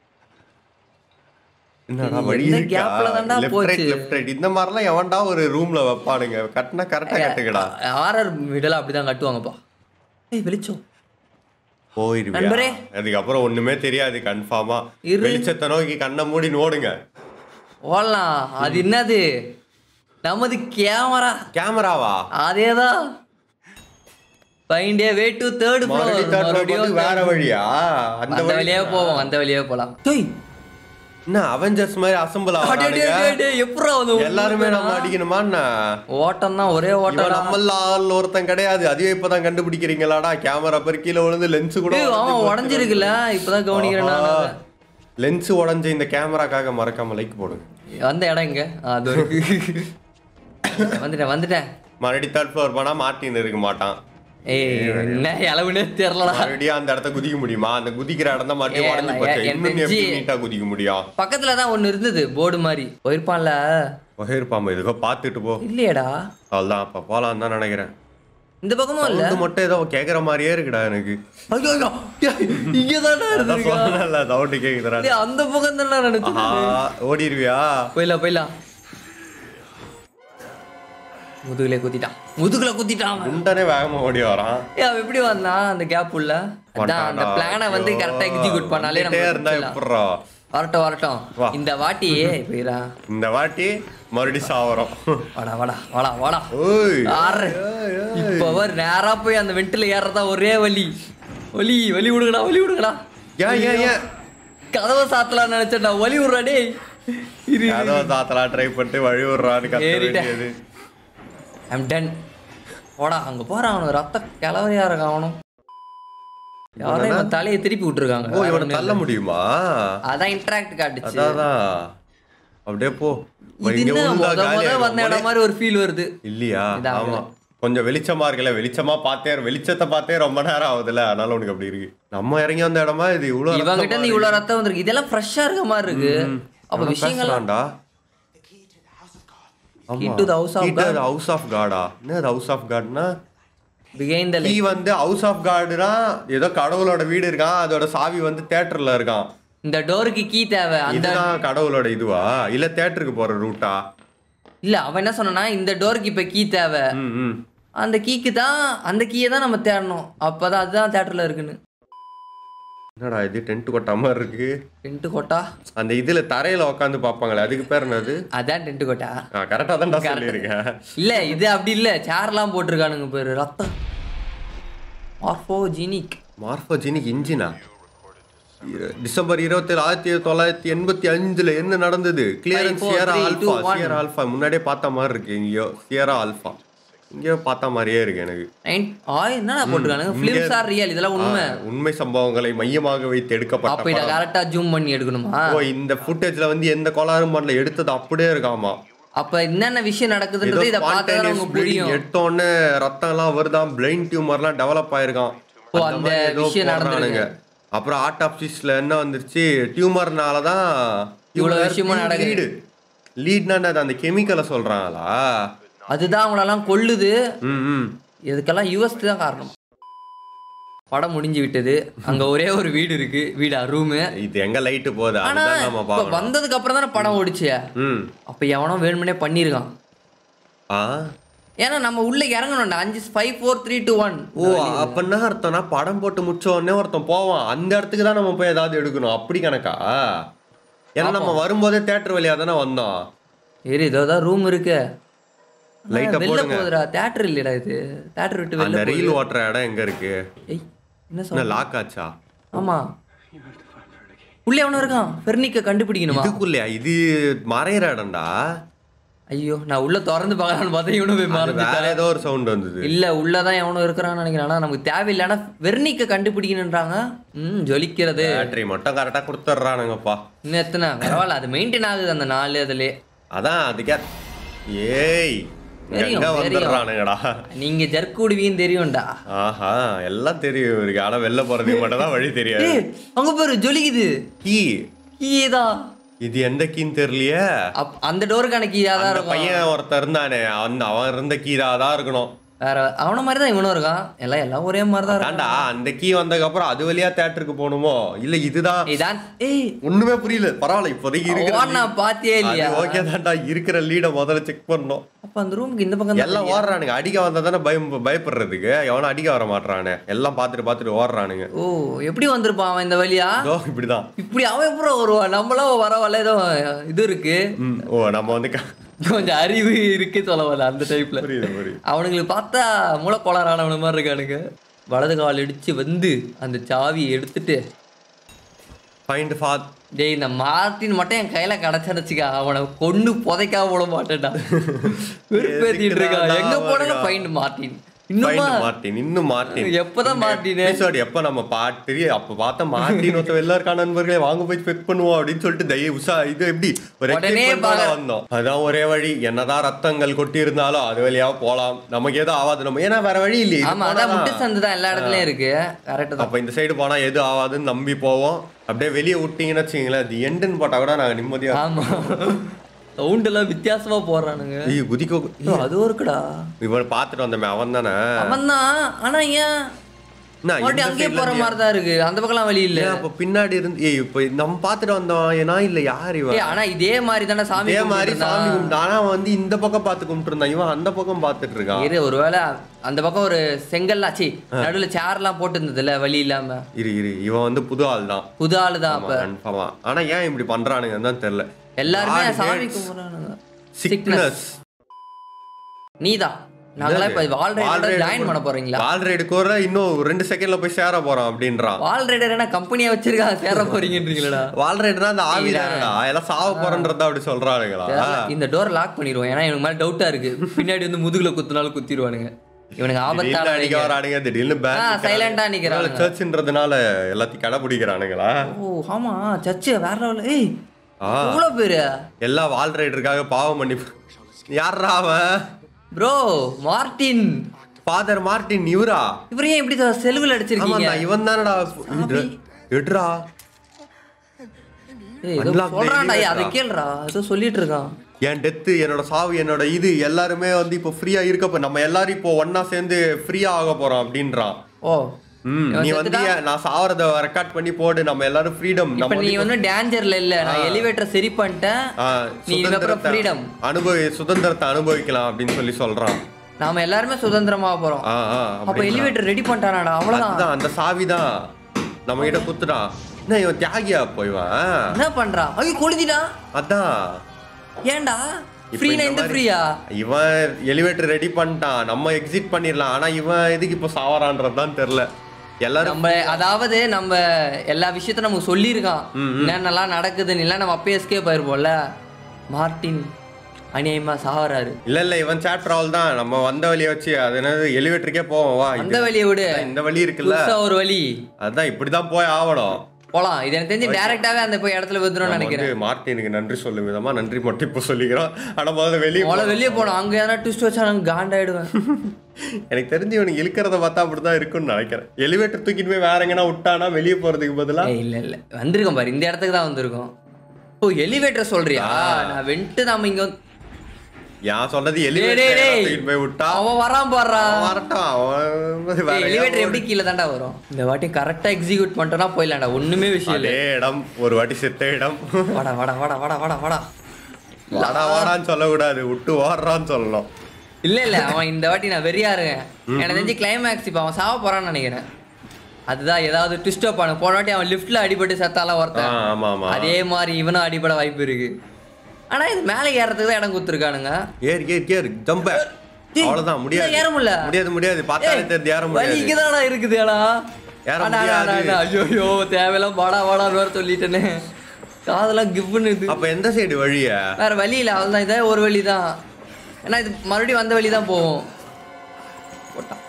என்னடா இது வழி எந்த இருக்கா gapல தான்டா லெஃப்ட் போச்சு? ரைட் லெஃப்ட் ரைட் இந்த மாதிரிலாம் எவன்டா ஒரு ரூம்ல வைப்பானுங்க கட்டினா கரெக்டா கட்டுக்கடா ஆர்ஆர் மிடல் அப்படிதான் கட்டுவாங்கப்பா ஏய் வெளிச்சம் போயிருவியா நண்பரே. அதுக்கப்புறம் ஒண்ணுமே தெரியாது கன்ஃபார்மா இரு. வெளிச்சத்தை நோக்கி கண்ணை மூடி ஓடுங்க ஓடலாம் அது என்னது நமது கேமரா கேமராவா அதேதான் find a way to third floor மறுபடியும் third floor மறுபடியும் வந்து வேற வழியா அந்த அந்த வழி வழியா போவோம் அந்த வழியா போலாம் டேய் என்ன அவெஞ்சர்ஸ் மாதிரி அசம்பிள் டேய், டேய், டேய், ஆகிறானுங்க டேய், எப்படிடா வந்து எல்லாருமே நம்ம அடிக்கணுமா என்ன ஓட்டம் தான் ஒரே இவன் ஓட்டம் நம்மள ஆள் ஒருத்தன் கிடையாது அதுவே இப்பதான் கண்டுபிடிக்கிறீங்களாடா கேமரா பெரு கீழே விழுந்து லென்ஸ் கூட அவன் உடஞ்சிருக்குல்ல இப்பதான் கவனிக்கிறேன் நான் அதை. லென்ஸ் உடஞ்ச இந்த கேமராக்காக மறக்காம லைக் போடுங்க அந்த இடம் எங்க ஆ, அது இருக்கு வந்துட்டேன் வந்துட்டேன் மறுபடியும் தேர்ட் ஃப்ளோர் போனா மார்ட்டின் இருக்க மாட்டான் ஏய் என்ன இளவுனே தெரியலடா மறுபடியும் அந்த இடத்த குதிக்க முடியுமா அந்த குதிக்கிற இடம் தான் மறுபடியும் ஏய், உடஞ்சு நான் போச்சு என் இன்னும் நீ எப்படி தெரிஞ்சு- நீட்டா குதிக்க முடியும் பக்கத்துல தான் ஒண்ணு இருந்தது போர்டு மாதிரி போயிருப்பான்ல போயிருப்பாம இதுக்கோ பார்த்துட்டு போ இல்லையேடா அவ்வளோதான் அப்ப போலாம் தான் நினைக்கிறேன் இந்த பக்கமும் இல்ல இது மட்டும் ஏதோ கேக்குற மாதிரியே இருக்குடா எனக்கு ஐயோ, ஐயோ, ஏய், இங்கதான்டா அதான் இருந்திருக்கா. சொன்னேன்ல சவுண்டு கேக்குதுடா டேய், அந்த பக்கம் தான் நினைச்சேன் ஆஹா ஓடிடுவியா போயிடலாம் போயிடலாம் முதுகுல குத்திட்டான் முதுகுல குத்திட்டான் அவன். குண்டனே வேகமா ஓடி வரான் ஏய், அவன் எப்படி வந்தான் அந்த கேப் உள்ள அதான் அந்த வந்துட்டான்டா. பிளானை வந்து ஐயோ, கரெக்டா எக்ஸிக்யூட் பண்ணாலே நம்ம வந்துட்டே இருந்தா முடிச்சிடலாம். எப்படிரா வரட்டும் வரட்டும் வா. இந்த வாட்டி போயிரா இந்த வாட்டி மறுபடியும் சாவரம் வாடா வாடா வாடா வாடா ஓய் ஆறு இப்ப அவர் நேரா போய் அந்த வெண்டில ஏறதா ஒரே வலி வலி வலி விடுங்கடா வலி விடுங்கடா ஏன் ஏன் ஏன் கதவை சாத்தலாம் நினைச்சேன்டா வலி விடுறா டேய் இரு கதவை தாத்தலா ட்ரை பண்ணிட்டு வழி விடுறான்னு கத்த ஏறிட்டேன். வேண்டியது ஐம் டன் போடா அங்க போறான் அவனுக்கு ரத்த கிளவரையா இருக்கான் அவனும் யாரும் இவன் தலையை திருப்பி விட்டுருக்காங்க ஓ வேற இவனை ஒண்ணும் தள்ள இல்ல. முடியுமா அதான் இன்டராக்ட் காட்டுச்சு அதான் அப்படியே போ இது இங்க என்ன விழுந்தா முத காலி முத ஆயிடும். வந்த இடம் மாதிரி ஒரு ஃபீல் வருது இல்லையா இதான் ஆமா கொஞ்சம் வெளிச்சமா இருக்குல்ல வெளிச்சமா பார்த்தே வெளிச்சத்தை பார்த்தே ரொம்ப நேரம் ஆகுதுல்ல அதனால உனக்கு அப்படி இருக்கு நம்ம இறங்கி வந்த இடமா இது இவ்வளவு இவங்கிட்ட இருந்து இவ்வளவு ரத்தம் வந்திருக்கு இதெல்லாம் ஃப்ரெஷ்ஷா இருக்க மாதிரி இருக்கு அப்ப விஷயங்கள் விஷயங்கள்டா Key to the house of God. House of காடா என்ன ஹவுஸ் ஆஃப் காட்னா பிகைண்ட் த கீ வந்து ஹவுஸ் ஆஃப் காடுனா ஏதோ கடவுளோட வீடு இருக்கான் அதோட சாவி வந்து தேட்டர்ல இருக்கான் இந்த டோருக்கு கீ தேவை அந்த இதுதான் கடவுளோட இதுவா இல்ல தேட்டருக்கு போற ரூட்டா இல்ல அவன் என்ன சொன்னானா இந்த டோருக்கு இப்ப கீ தேவை ம் ம் அந்த கீக்கு தான் அந்த கீயை தான் நம்ம தேடணும் அப்பதான் அதுதான் தேட்டர்ல இருக்குன்னு என்னடா இது டென்ட் கொட்டா மாதிரி இருக்கு டென்ட் கோட்டா அந்த இதுல தரையில உட்காந்து பாப்பாங்களே அதுக்கு பேர் என்னது அதான் டென்ட் கோட்டா கரெக்டா தான் சொல்லியிருக்கேன் இல்ல இது அப்படி இல்ல சேர்லாம் போட்டிருக்கானுங்க பேரு ரத்தம் ஆர்ஃபோஜினிக் மார்ஃபோஜினிக் இன்ஜினா டிசம்பர் இருபத்தேழு ஆயிரத்தி தொள்ளாயிரத்தி எண்பத்தி அஞ்சுல என்ன நடந்தது clearance Five, four, sierra three, alpha two, one. Sierra alpha முன்னாடியே பார்த்த மாதிரி இருக்கு இங்கேயோ சியரா ஆல்ஃபா இங்கேயோ பார்த்த மாதிரியே இருக்கு எனக்கு நைன் ஆய் என்னடா போட்டிருக்கானுங்க ஃபிலிம்ஸ் ஆர் ரியல் இதெல்லாம் உண்மை ஆ, உண்மை சம்பவங்களை மையமாக வைத்து எடுக்கப்பட்ட அப்ப இதை படம். கரெக்டா ஜூம் பண்ணி எடுக்கணுமா ஓ இந்த ஃபுட்டேஜ்ல வந்து எந்த கோளாறும் பண்ணல எடுத்தது அப்படியே இருக்காமா அப்ப என்னென்ன விஷயம் ஏதோ நடக்குதுன்றது இதை பார்த்தா spontaneous உங்களுக்கு bleeding புரியும் எடுத்த உடனே ரத்தம் எல்லாம் வருதாம் பிரெயின் டியூமர்லாம் டெவலப் ஆயிருக்காம் ஓ, அந்த அந்த மாதிரி ஏதோ விஷயம் போடுறானுங்க. அப்புறம் ஆட்டாப்சிஸ்ல என்ன வந்துருச்சு டியூமர்னால தான் இவ்வளவு விஷயமும் நடக்குது. லீடு லீட்னா என்னது அந்த கெமிக்கலை சொல்றாங்களா அதுதான் அவங்களெல்லாம் கொல்லுது ம் ம் இதுக்கெல்லாம் யூஎஸ் தான் காரணம் படம் முடிஞ்சு விட்டது அங்க ஒரே ஒரு வீடு இருக்கு வீடா ரூமு இது எங்க லைட்டு போகுது ஆனா அதுதான் நம்ம இப்ப பார்க்கணும் வந்ததுக்கு அப்புறம் தானே படம் ஓடிச்சு ம் அப்ப எவனோ வேணுமுனே பண்ணிருக்கான் ஆ ஏன்னா நம்ம உள்ள இறங்கணும்டா அஞ்சு five four three two one ஓ அப்ப என்ன அர்த்தம்னா படம் போட்டு முடிச்ச உடனே ஒருத்தன் போவான் அந்த இடத்துக்கு தான் நம்ம போய் ஏதாவது எடுக்கணும் அப்படி கணக்கா ஏன்னா நம்ம வரும்போதே தேட்டர் வழியா தானே வந்தோம் சரி இதோ தான் ரூம் இருக்கு Light அ வெளில போடுங்க. போகுதுடா தேட்டர் இல்லடா இது தேட்டர் விட்டு அந்த வெளில போகுது ரீல் ஓட்டுற இடம் எங்க இருக்கு ஏய் என்ன என்ன சொல்ற லாக் ஆச்சா ஆமா உள்ள எவனோ இருக்கான் ஃபெர்னிக்க கண்டுபிடிக்கணுமா இதுக்குள்ளயா இது மறையிற இடம்டா ஐயோ நான் உள்ள திறந்து பார்க்கலான்னு பார்த்தா இவனும் போய் அது மறந்துட்டான் வேற ஏதோ ஒரு சவுண்ட் வந்தது இல்ல உள்ளதான் எவனும் இருக்கிறான்னு நினைக்கிறேன் ஆனா நமக்கு தேவையில்லை ஆனா வெர்னிக்க கண்டுபிடிக்கணுன்றாங்க ம் ஜொலிக்கிறது பேட்டரி மட்டும் கரெக்டா கொடுத்துட்றானுங்கப்பா இன்னும் எத்தனை பரவாயில்ல அது மெயின்டைன் ஆகுது அந்த நாலு அதுலயே அதான் அதுக்கே ஏய் இங்க தெரியும், எங்க தெரியும். வந்துடுறானுங்கடா நீங்க ஜர்க் விடுவீன்னு தெரியும்டா ஆஹா எல்லாம் தெரியும் இவருக்கு ஆனா வெளில போறதுக்கு மட்டும் தான் வழி தெரியாது ஏய் அங்க பாரு ஜொலிக்குது கீ கீதான் இது எந்த கீன்னு தெரியலையே அப் அந்த டோருக்கான கீயா தான் அந்த இருக்கும் பையன் ஒருத்தன் இருந்தானே அந்த அவன் இருந்த கீரா தான் இருக்கணும் வேற அவன மாதிரி தான் இவனும் இருக்கான் எல்லாம் எல்லாம் ஒரே மாதிரி தான் தாண்டா அந்த கீ வந்ததுக்கு அப்புறம் அது வழியா தேட்டருக்கு போகணுமோ இல்ல இதுதான் இதான் ஏய் ஒண்ணுமே புரியல பரவாயில்ல இப்போதைக்கு இருக்கிற ஓடனா பாத்தியே இல்லையா ஓகே தான்டா இருக்கிற லீட முதல்ல செக் பண்ணணும் அப்ப அந்த ரூமுக்கு இந்த பக்கம் தான் எல்லாம் ஓடுறானுங்க அடிக்க வந்தா தானே பயம் பயப்படுறதுக்கு எவனும் அடிக்க வர மாட்டானே எல்லாம் பார்த்துட்டு பார்த்துட்டு ஓடுறானுங்க ஓ எப்படி வந்திருப்பான் அவன் இந்த வழியா இதோ இப்படிதான் இப்படி அவன் எப்படி வருவான் நம்மளும் வர வரல ஏதோ இது இருக்கு ம், ஓ நம்ம வந்து க- கொஞ்சம் அறிவு இருக்கு சொல்ல வரல அந்த டைப்ல புரியுது புரியுது அவனுங்களுக்கு பார்த்தா மூலக்கோளாறானவன மாதிரி இருக்கானுங்க வலது கால் இடிச்சு வந்து அந்த சாவியை எடுத்துட்டு ஃபைண்ட் ஃபாத் டேய் இந்த மார்ட்டின் மட்டும் என் கையில கிடைச்சிருச்சுக்கா அவனை கொண்டு புதைக்காம விட மாட்டேன்டா வெறுப்பேத்திட்டு இருக்கான் எங்க போனாலும் ஃபைண்ட் மார்ட்டின் இன்னுமா ஃபைண்ட் மார்ட்டின் இன்னும் மார்ட்டின் எப்பதான் மார்ட்டின் எபிசோட் எப்ப நம்ம பாட்டு அப்ப பார்த்தா மார்ட்டின் ஒருத்த வெளில இருக்கா நண்பர்களே வாங்க போய் செக் பண்ணுவோம் அப்படின்னு சொல்லிட்டு தயவு உஷா இது எப்படி ஒரு உடனே excitement ஓட பாக்க- வந்தோம் அதான் ஒரே வழி என்னதான் ரத்தங்கள் கொட்டி இருந்தாலும் அது வழியா போலாம் நமக்கு எதுவும் ஆகாது நம்ம ஏன்னா வேற வழி இல்லையே இது ஆமா அதான் போனாதான். முட்டு சந்து தான் எல்லா இடத்துலயும் இருக்கு கரெக்ட் தான் அப்ப இந்த சைடு போனா எது ஆகாதுன்னு நம்பி போவோம் அப்படியே வெளியே விட்டீங்கன்னு வச்சுங்களேன் அது எண்டுன்னு போட்டா கூட நாங்க நிம்மதியா ஆமா சவுண்ட் எல்லாம் வித்தியாசமா போடுறானுங்க ஐயோ குதிக்கோ ஐயோ, அதுவும் இருக்குடா இவன் பார்த்துட்டு வந்தமே அவன் தானே அவன் தான் ஆனா ஏன் நான் மறுபடியும் இந்த அங்கேயே side ல போற இருந்து- மாதிரி தான் இருக்கு அந்த பக்கம்லாம் வழி இல்ல ஏன் அப்ப பின்னாடி இருந்து ஏய் இப்ப நம்ம பார்த்துட்டு வந்தோம் ஏன்னா இல்ல யார் இவன் ஏய், ஆனா இதே மாதிரி தானே சாமி இதே மாதிரி கும்பிட்டு சாமி இருந்தான். கும்பிட்டு ஆனா அவன் வந்து இந்த பக்கம் பார்த்து கும்பிட்டு இருந்தான் இவன் அந்த பக்கம் பார்த்துட்டு இருக்கான் இரு ஒருவேளை அந்த பக்கம் ஒரு செங்கல்லாம் சி நடுவுல சேர்லாம் போட்டு இருந்ததுல வழி இல்லாம இரு இரு இவன் வந்து புது ஆள் தான் புது ஆளு தான் அப்ப கன்ஃபார்மா ஆனா ஏன் இப்படி பண்றானுங்கன்னு தான் தெரியல எல்லாருமே God சாமி hates கும்பிடுறானுங்க sickness நீதான் நாங்களாம் இப்ப வால் ரைடர் ஜாயின் பண்ண போறீங்களா வால் ரைடு கோர இன்னும் ரெண்டு செகண்ட்ல போய் சேர போறான் அப்படின்றான் வால் ரைடர் என்ன கம்பெனியா வச்சிருக்காங்க சேர போறீங்கன்றீங்களா வால் ரைடுனா அந்த ஆவி தானடா எல்லாம் சாவ போறன்றதா அப்படி சொல்றானுங்களா இந்த டோர் லாக் பண்ணிடுவோம் ஏன்னா எனக்கு மேல டவுட்டா இருக்கு பின்னாடி வந்து முதுகுல குத்துனாலும் குத்திடுவானுங்க இவனுக்கு திடீர்னு ஆபத்தான அடிக்க வரானுங்க திடீர்னு ஆ, silent ஆ நிக்கிறானுங்க. சர்ச்ன்றதுனால எல்லாத்தையும் கடைபிடிக்கிறானுங்களா ஓ ஆமா சர்ச்சு வேற லெவல் ஏய் ஆ இவ்வளவு பேரு எல்லா வால் ரைடருக்காக பாவம் பண்ணி யாரா அவன் ப்ரோ மார்ட்டின் ஃபாதர் மார்ட்டின் இவரா இவர் ஏன் இப்படி செல்வில் அடிச்சிருக்கீங்க ஆமாண்டா இவன் தானடா எடுறா ஏய், ஏதோ Unlock the சொல்றான்டா ஏய், elevator. அதை கேளுடா ஏதோ சொல்லிட்டு இருக்கான் என் டெத்து என்னோட சாவு என்னோட இது எல்லாருமே வந்து இப்போ ஃப்ரீயா இருக்கப்ப நம்ம எல்லாரும் இப்போ ஒண்ணா சேர்ந்து ஃப்ரீயா ஆக போறோம் அப்படின்றான் ஓ ம் இவன் நீ வந்து செத்துட்டா? ஏன் நான் சாவறத ரெக்கார்ட் பண்ணி போடு நம்ம எல்லாரும் ஃப்ரீடம் இப்ப நம்ம நீ வந்து வந்து டேஞ்சர்ல இல்ல நான் எலிவேட்டர் சரி பண்ணிட்டேன் ஆ, நீ இதுக்கப்புறம் சுதந்திரத்தை ஃப்ரீடம் அனுபவி சுதந்திரத்தை அனுபவிக்கலாம் அப்படின்னு சொல்லி சொல்றான் நாம எல்லாருமே சுதந்திரமா போறோம் ஆ ஆ அப்ப அப்படின்றான். எலிவேட்டர் ரெடி பண்ணிட்டானாடா அவ்வளவுதான் அதுதான் அந்த சாவி தான் நம்ம கிட்ட குத்துட்டான் என்ன இவன் தியாகியா போய்வான் என்ன பண்றான் ஐயோ கொளுத்திட்டான் அதான் ஏன்டா இப்ப ஃப்ரீனா இந்த இந்த மாதிரி- ஃப்ரீயா இவன் எலிவேட்டர் ரெடி பண்ணிட்டான் நம்ம எக்ஸிட் பண்ணிடலாம் ஆனா இவன் எதுக்கு இப்போ சாவறான்றதுதான் தெரியல எல்லாரும் நம்ம அதாவது நம்ம எல்லா விஷயத்தையும் நமக்கு சொல்லியிருக்கான் என்னென்னலாம் நடக்குதுன்னு இல்லை நம்ம அப்பயே எஸ்கேப் ஆயிருப்போம்ல மார்ட்டின் அநியாயமா சாவறாரு இல்ல இல்ல இவன் சாப்டர் ஆல் தான் நம்ம வந்த வழியை வச்சு அது என்னது எலிவேட்டருக்கே போவோம் வா அந்த இது- வழியை விடு இந்த வழி இருக்குல்ல புதுசா ஒரு வழி அதான் இப்படிதான் போய் ஆகணும் போலாம் இது எனக்கு தெரிஞ்சு டைரக்டாவே அந்த போய் இடத்துல வந்துடும் நம்ம நினைக்கிறேன் வந்து மார்ட்டினுக்கு நன்றி சொல்லும் விதமா நன்றி மட்டும் இப்போ சொல்லிக்கிறோம் ஆனா முதல்ல வெளியே அவ்வளோ வெளியே போனோம் அங்க எதனா ட்விஸ்ட் வச்சா நான் காண்டாயிடுவேன் எனக்கு தெரிஞ்சு இவனுக்கு இழுக்கிறத பார்த்தா அப்படிதான் இருக்கும்னு நினைக்கிறேன் எலிவேட்டர் தூக்கிட்டு போய் வேற எங்கன்னா விட்டானா வெளியே போறதுக்கு பதிலா ஏய், இல்ல இல்ல வந்திருக்கோம் பாரு இந்த இடத்துக்கு தான் வந்திருக்கோம் ஓ எலிவேட்டர் சொல்றியா நான் வென்ட்டு நாம இங்க வந்து- யான் சொல்றது டேய், எலிவேட்டர் டேய், டேய். தூக்கிட்டு போய் விட்டா அவன் வரான் பாடுறா அவன் வரட்டும் அவன் வேற எலிவேட்டர் எங்கேயாவது எப்படி கீழே தாண்டா வரும் இந்த வாட்டி கரெக்டா எக்ஸிக்யூட் பண்ணிட்டோம்னா போயிடலாம்டா ஒண்ணுமே விஷயம் இல்ல அதே இடம் ஒரு வாட்டி செத்த இடம் வாடா வாடா வாடா வாடா வாடா வாடா வாடா வாடான்னு சொல்லக்கூடாது விட்டு ஓடுறான்னு சொல்லணும் இல்ல இல்ல அவன் இந்த வாட்டி நான் வெறியா இருக்கேன் எனக்கு தெரிஞ்சு கிளைமேக்ஸ் இப்போ அவன் சாவ போறான்னு நினைக்கிறேன் அதுதான் ஏதாவது ட்விஸ்ட் பண்ணு போன வாட்டி அவன் லிஃப்ட்ல அடிபட்டு செத்தாலாம் ஆ, ஒருத்தன் ஆமா ஆமா அதே மாதிரி இவனும் அடிபட வாய்ப்பு இருக்கு ஆனா இது மேலே ஏறதுக்கு தான் இடம் கொடுத்துருக்கானுங்க ஏறு ஏறு ஏறு ஜம்ப டேய், அவ்வளவுதான் முடியாது ஏற முடியல. முடியாது முடியாது பார்த்தாலே தெரிஞ்சு ஏற வலி முடியாது இங்கதானா இருக்குது ஏடா ஏற அடா, அடா, முடியாது. அடா, ஐயோ ஐயோ தேவையில்லாம் வாடா வாடான்னு வேற சொல்லிட்டேனே காதெல்லாம் கிவ்னு இது அப்ப எந்த சைடு வழிய வேற வழி இல்லை அவ்வளோதான் இதே ஒரு வழி தான் ஏன்னா இது மறுபடியும் வந்த வழி தான் போகும் போட்டான்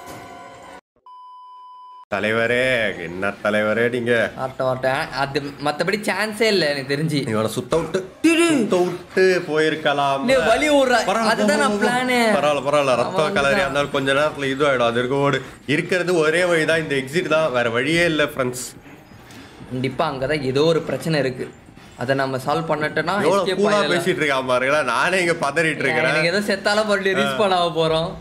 தலைவரே என்ன தலைவரே நீங்க ஆட்டம் ஆட்டம் அது மற்றபடி சான்ஸே இல்லை எனக்கு தெரிஞ்சு இவனை சுத்த விட்டு சுத்த விட்டு போயிருக்கலாம் இல்லையே, வழி விடுறா. பரவாயில்ல, அதுதான் நான் பரவாயில்ல, plan ஏ. பரவாயில்ல பரவாயில்ல ரத்த அவன் கலரி தான். இருந்தாலும் கொஞ்ச நேரத்துல இது ஆயிடும் அது இருக்க ஓடு இருக்கிறது ஒரே வழிதான் இந்த எக்ஸிட் தான் வேற வழியே இல்ல ஃப்ரெண்ட்ஸ் கண்டிப்பா அங்கதான் ஏதோ ஒரு பிரச்சனை இருக்கு அதை நம்ம சால்வ் பண்ணிட்டோம்னா எவ்வளவு escape கூலா ஆயிடலாம். பேசிட்டு இருக்கான் பாருங்களா நானே இங்க பதறிட்டு இருக்கிறேன் எனக்கு ஏதோ செத்தாலும் மறுபடியும் ரீச் பண்ண போறோம்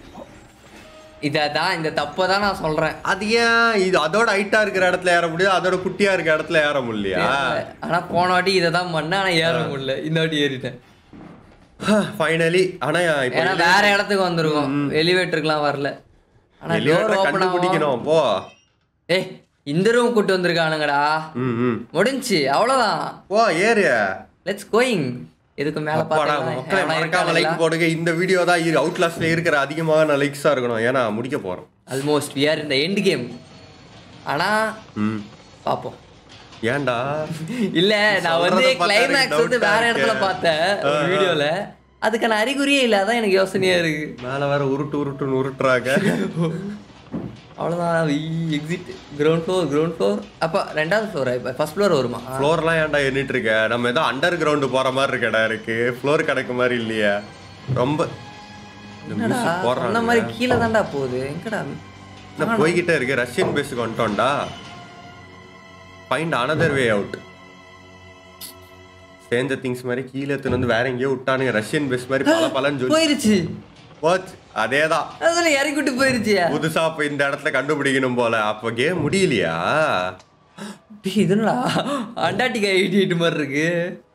இதான் இந்த தப்பை தான் நான் சொல்றேன் அது ஏன் இது அதோட ஹைட்டா இருக்கிற இடத்துல ஏற முடியும் அதோட குட்டியா இருக்கிற இடத்துல ஏற முடியலையா ஆனா போன வாட்டி இதை தான் பண்ணேன் ஆனா ஏற முடியல இந்த வாட்டி ஏறிட்டேன் ஃபைனலி ஆனா இப்போ ஏன்னா வேற இடத்துக்கு வந்திருக்கோம் எலிவேட்டருக்குலாம் வரல ஆனா டோர் வெளியே ஓப்பன் கண்டுபிடிக்கணும் போ ஏய் இந்த ரூம் கூட்டு வந்திருக்கானுங்கடா ம் ம் முடிஞ்சு அவ்வளவுதான் போ ஏறு லெட்ஸ் கோயிங் இதுக்கு மேல அப்பாடா மக்களை பார்த்தா மறக்காம லைக் போடுங்க இந்த வீடியோ தான் இது அவுட்லாஸ்ட்ல இருக்கிற அதிகமான லைக்ஸா இருக்கணும் ஏன்னா முடிக்க போறோம் almost we are in the end game ஆனா ம் பாப்போம் ஏன்டா இல்ல நான் வந்து சொல்றத பார்த்தா எனக்கு கிளைமேக்ஸ் வந்து doubt-ஆ வேற இருக்கு. இடத்துல பார்த்தேன் ஒரு வீடியோல அதுக்கான அறிகுறியே இல்ல அதான் எனக்கு யோசனையா இருக்கு மேல வேற உருட்டு உருட்டுன்னு உருட்டுறாங்க அவ்வளவுதான் exit ground floor ground floor அப்ப ரெண்டாவது ஃப்ளோர் இப்ப ஃபர்ஸ்ட் ஃப்ளோர் வருமா ஃப்ளோர்லாம் ஏன்டா எண்ணிட்டு இருக்க நம்ம ஏதோ அண்டர் கிரவுண்ட் போற மாதிரி இருக்கடா இருக்கு ஃப்ளோர் கணக்கு மாதிரி இல்லையா ரொம்ப இந்த என்னடா music அந்த போடுறானுங்க. மாதிரி கீழே தான்டா போகுது எங்கடா நான் போய்கிட்டே இருக்கு ரஷ்யன் பேஸுக்கு வந்துட்டோம்டா ஃபைண்ட் அனதர் வே அவுட் சேர்ந்த திங்ஸ் மாதிரி கீழே எடுத்துன்னு வந்து வேற எங்கேயோ விட்டானுங்க ரஷ்யன் பேஸ் மாதிரி பல பலன்னு சொல்லி போயிருச்சு போச்சு அதேதான் அதுல இறக்கிட்டு போயிருச்சு புதுசா இப்ப இந்த இடத்துல கண்டுபிடிக்கணும் போல அப்ப கேம் முடியலையா டேய், இது என்னடா அண்டாட்டிகா எயிட்டி எயிட் மாதிரி இருக்கு